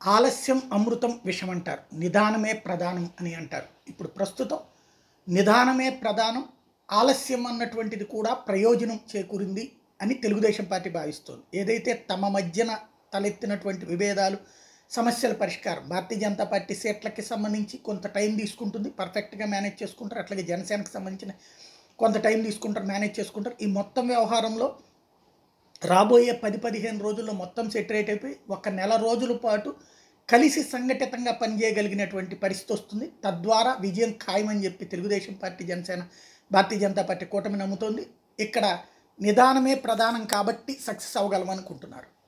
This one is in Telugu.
ఆలస్యం అమృతం విషం అంటారు నిదానమే ప్రధానం అని అంటారు ఇప్పుడు ప్రస్తుతం నిదానమే ప్రధానం ఆలస్యం అన్నటువంటిది కూడా ప్రయోజనం చేకూరింది అని తెలుగుదేశం పార్టీ భావిస్తోంది ఏదైతే తమ మధ్యన తలెత్తినటువంటి విభేదాలు సమస్యల పరిష్కారం భారతీయ జనతా పార్టీ సీట్లకి సంబంధించి కొంత టైం తీసుకుంటుంది పర్ఫెక్ట్గా మేనేజ్ చేసుకుంటారు అట్లాగే జనసేనకు సంబంధించిన కొంత టైం తీసుకుంటారు మేనేజ్ చేసుకుంటారు ఈ మొత్తం వ్యవహారంలో రాబోయే పది పదిహేను రోజుల్లో మొత్తం సెటరేట్ అయిపోయి ఒక నెల రోజుల పాటు కలిసి సంఘటితంగా పనిచేయగలిగినటువంటి పరిస్థితి వస్తుంది తద్వారా విజయం ఖాయమని చెప్పి తెలుగుదేశం పార్టీ జనసేన భారతీయ జనతా పార్టీ కూటమి నమ్ముతోంది ఇక్కడ నిదానమే ప్రధానం కాబట్టి సక్సెస్ అవ్వగలమనుకుంటున్నారు